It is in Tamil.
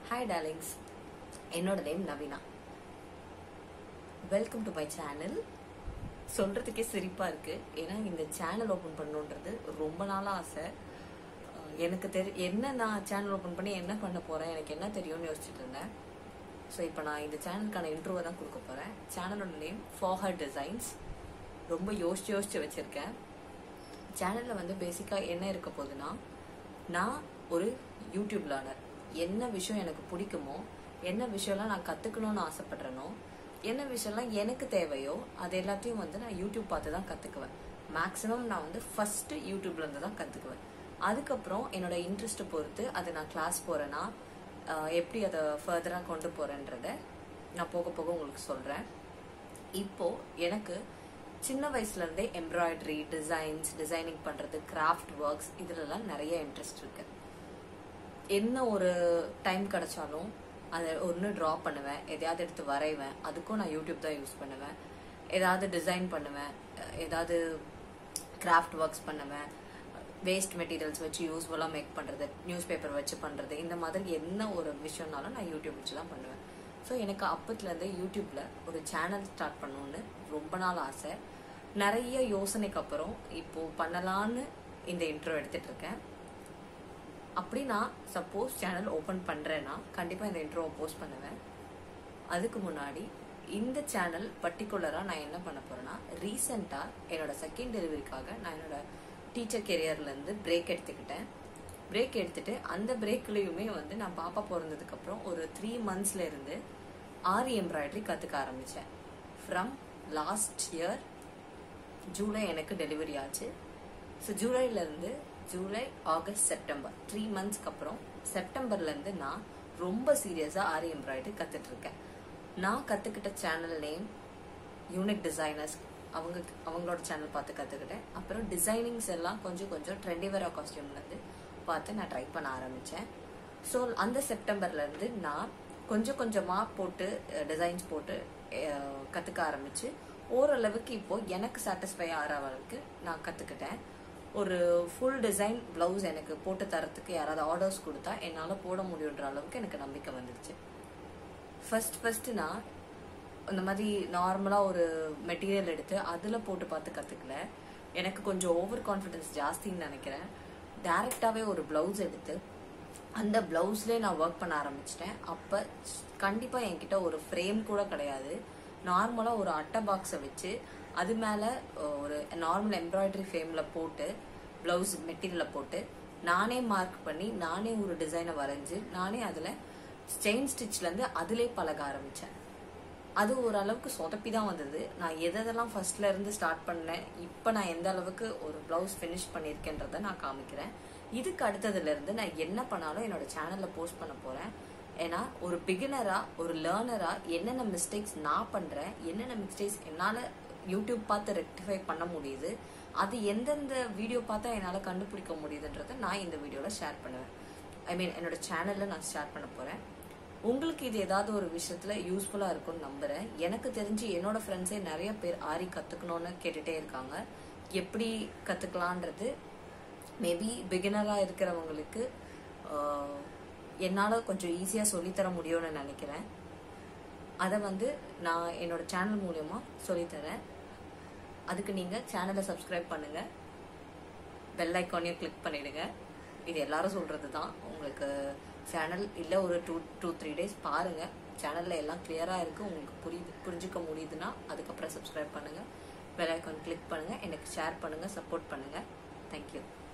ஹாய் டார்லிங்ஸ் என்னோட name Naveena welcome to my channel சொல்றதுக்கே சிரிப்பா இருக்கு ஏன்னா இந்த சேனல் ஓபன் பண்ணணுன்றது ரொம்ப நாளா ஆசை அஹ் எனக்கு தெரி என்ன நான் சேனல் ஓபன் பண்ணி என்ன பண்ண போறேன் எனக்கு என்ன தெரியும்னு யோசிச்சுட்டு இருந்தேன் ஸோ இப்போ நான் இந்த சேனலுக்கான இன்ட்ரோவை தான் கொடுக்க போறேன் சேனலோட நேம் ஃபாஹர் டிசைன்ஸ் ரொம்ப யோசிச்சு யோசிச்சு வச்சிருக்கேன் சேனல்ல வந்து பேசிக்கா என்ன இருக்க போகுதுன்னா நான் ஒரு யூடியூப் லேர்னர் என்ன விஷயம் எனக்கு பிடிக்குமோ என்ன விஷயம்லாம் நான் கத்துக்கணும்னு ஆசைப்படுறேனோ என்ன விஷயம்லாம் எனக்கு தேவையோ அது எல்லாத்தையும் வந்து நான் யூடியூப் பார்த்து தான் கத்துக்குவேன் மேக்ஸிமம் நான் வந்து ஃபர்ஸ்ட் யூடியூப்ல இருந்து தான் கத்துக்குவேன் அதுக்கப்புறம் என்னோட இன்ட்ரெஸ்ட் பொறுத்து அது நான் கிளாஸ் போறேன்னா ஆஹ் எப்படி அதை ஃபர்தரா கொண்டு போறேன்றத நான் போக போக உங்களுக்கு சொல்றேன் இப்போ எனக்கு சின்ன வயசுல இருந்தே எம்ப்ராய்டரி டிசைன்ஸ் டிசைனிங் பண்றது கிராஃப்ட் ஒர்க்ஸ் இதுலலாம் நிறைய இன்ட்ரெஸ்ட் இருக்கு என்ன ஒரு டைம் கிடைச்சாலும் அதை ஒன்று ட்ரா பண்ணுவேன் எதையாவது எடுத்து வரைவேன் அதுக்கும் நான் யூடியூப் தான் யூஸ் பண்ணுவேன் ஏதாவது டிசைன் பண்ணுவேன் அஹ் ஏதாவது கிராஃப்ட் ஒர்க்ஸ் பண்ணுவேன் வேஸ்ட் மெட்டீரியல்ஸ் வச்சு யூஸ்ஃபுல்லாக மேக் பண்ணுறது நியூஸ் பேப்பர் வச்சு பண்ணுறது இந்த மாதிரி என்ன ஒரு விஷயம்னாலும் நான் யூடியூப் வச்சு தான் பண்ணுவேன் ஸோ எனக்கு அப்பத்துலேருந்தே யூடியூப்ல ஒரு சேனல் ஸ்டார்ட் பண்ணணும்னு ரொம்ப நாள் ஆசை நிறைய யோசனைக்கு அப்புறம் இப்போ பண்ணலான்னு இந்த இன்ட்ரோ எடுத்துட்டு இருக்கேன் அப்படி நான் சப்போஸ் சேனல் ஓபன் பண்றேன்னா கண்டிப்பா இந்த இன்ட்ரோவை போஸ்ட் பண்ணுவேன் அதுக்கு முன்னாடி இந்த சேனல் பர்டிகுலரா நான் என்ன பண்ண போறேன்னா ரீசெண்டா என்னோட செகண்ட் டெலிவரிக்காக நான் என்னோட டீச்சர் கெரியர்ல இருந்து பிரேக் எடுத்துக்கிட்டேன் பிரேக் எடுத்துட்டு அந்த பிரேக்லயுமே வந்து நான் பாப்பா பிறந்ததுக்கு அப்புறம் ஒரு த்ரீ மந்த்ஸ்ல இருந்து ஆரி எம்ப்ராய்டரி கத்துக்க ஆரம்பிச்சேன் ஃப்ரம் லாஸ்ட் இயர் ஜூலை எனக்கு டெலிவரி ஆச்சு ஸோ ஜூலைல இருந்து ஜூலை ஆகஸ்ட் செப்டம்பர் த்ரீ மந்த்ஸ்க்கு அப்புறம் செப்டம்பர்ல இருந்து நான் ரொம்ப சீரியஸா ஆரி எம்ப்ராய்டரி கத்துட்டு இருக்கேன் நான் கத்துக்கிட்ட சேனல் நேம் யூனிக் டிசைனர்ஸ் அவங்க அவங்களோட சேனல் பார்த்து கத்துக்கிட்டேன் அப்புறம் டிசைனிங்ஸ் எல்லாம் கொஞ்சம் கொஞ்சம் ட்ரெண்டிவரா காஸ்டியூம்ல இருந்து பார்த்து நான் ட்ரை பண்ண ஆரம்பிச்சேன் ஸோ அந்த செப்டம்பர்ல இருந்து நான் கொஞ்சம் கொஞ்சமா போட்டு டிசைன்ஸ் போட்டு அஹ், கத்துக்க ஆரம்பிச்சு ஓரளவுக்கு இப்போ எனக்கு சாட்டிஸ்ஃபை ஆகிற அளவுக்கு நான் கத்துக்கிட்டேன் ஒரு ஃபுல் டிசைன் பிளவுஸ் எனக்கு போட்டு தரத்துக்கு யாராவது ஆர்டர்ஸ் கொடுத்தா என்னால் போட முடியுன்ற அளவுக்கு எனக்கு நம்பிக்கை வந்துடுச்சு ஃபர்ஸ்ட் ஃபர்ஸ்ட் நான் இந்த மாதிரி நார்மலாக ஒரு மெட்டீரியல் எடுத்து அதில் போட்டு பார்த்து கற்றுக்கல எனக்கு கொஞ்சம் ஓவர் கான்ஃபிடன்ஸ் ஜாஸ்தின்னு நினைக்கிறேன் டைரெக்டாகவே ஒரு ப்ளவுஸ் எடுத்து அந்த ப்ளவுஸ்லேயே நான் ஒர்க் பண்ண ஆரம்பிச்சிட்டேன் அப்போ கண்டிப்பாக என்கிட்ட ஒரு ஃப்ரேம் கூட கிடையாது நார்மலாக ஒரு அட்டை பாக்ஸை வச்சு அது மேலே ஒரு நார்மல் எம்ப்ராய்டரி ஃப்ரேமில் போட்டு ப்ளவுஸ் மெட்டீரியலை போட்டு நானே மார்க் பண்ணி நானே ஒரு டிசைனை வரைஞ்சு நானே அதில் செயின் ஸ்டிச்லேருந்து அதிலே பழக ஆரம்பித்தேன் அது ஓரளவுக்கு சொதப்பி தான் வந்தது நான் எதெல்லாம் ஃபர்ஸ்ட்ல இருந்து ஸ்டார்ட் பண்ணேன் இப்போ நான் எந்த அளவுக்கு ஒரு பிளவுஸ் ஃபினிஷ் பண்ணியிருக்கேன்றதை நான் காமிக்கிறேன் இதுக்கு அடுத்ததுல இருந்து நான் என்ன பண்ணாலும் என்னோட சேனல்ல போஸ்ட் பண்ண போறேன் ஏன்னா ஒரு பிகினரா ஒரு லேர்னரா என்னென்ன மிஸ்டேக்ஸ் நான் பண்றேன் என்னென்ன மிஸ்டேக்ஸ் என்னால யூடியூப் பார்த்து ரெக்டிஃபை பண்ண முடியுது அது எந்தெந்த வீடியோ பார்த்தா என்னால கண்டுபிடிக்க முடியுதுன்றதை நான் இந்த வீடியோல ஷேர் பண்ணுவேன் ஐ மீன் என்னோட சேனல்ல நான் ஷேர் பண்ண போறேன் உங்களுக்கு இது ஏதாவது ஒரு விஷயத்துல யூஸ்ஃபுல்லா இருக்கும்னு நம்புறேன் எனக்கு தெரிஞ்சு என்னோட ஃப்ரெண்ட்ஸே நிறைய பேர் ஆரி கத்துக்கணும்னு கேட்டுட்டே இருக்காங்க எப்படி கத்துக்கலான்றது மேபி பிகினரா இருக்கிறவங்களுக்கு ஆஹ், என்னால கொஞ்சம் ஈஸியா சொல்லித்தர முடியும்னு நினைக்கிறேன் அதை வந்து நான் என்னோட சேனல் மூலியமா சொல்லித்தரேன் அதுக்கு நீங்க சேனலை சப்ஸ்கிரைப் பண்ணுங்க பெல் ஐக்கானையும் கிளிக் பண்ணிடுங்க இது எல்லாரும் சொல்றது தான் உங்களுக்கு சேனல் இல்லை ஒரு டூ டூ த்ரீ டேஸ் பாருங்க சேனல்ல எல்லாம் கிளியரா இருக்கு உங்களுக்கு புரியுது புரிஞ்சுக்க முடியுதுன்னா அதுக்கப்புறம் சப்ஸ்கிரைப் பண்ணுங்க பெல் ஐக்கான் கிளிக் பண்ணுங்க எனக்கு ஷேர் பண்ணுங்க சப்போர்ட் பண்ணுங்க தேங்க்யூ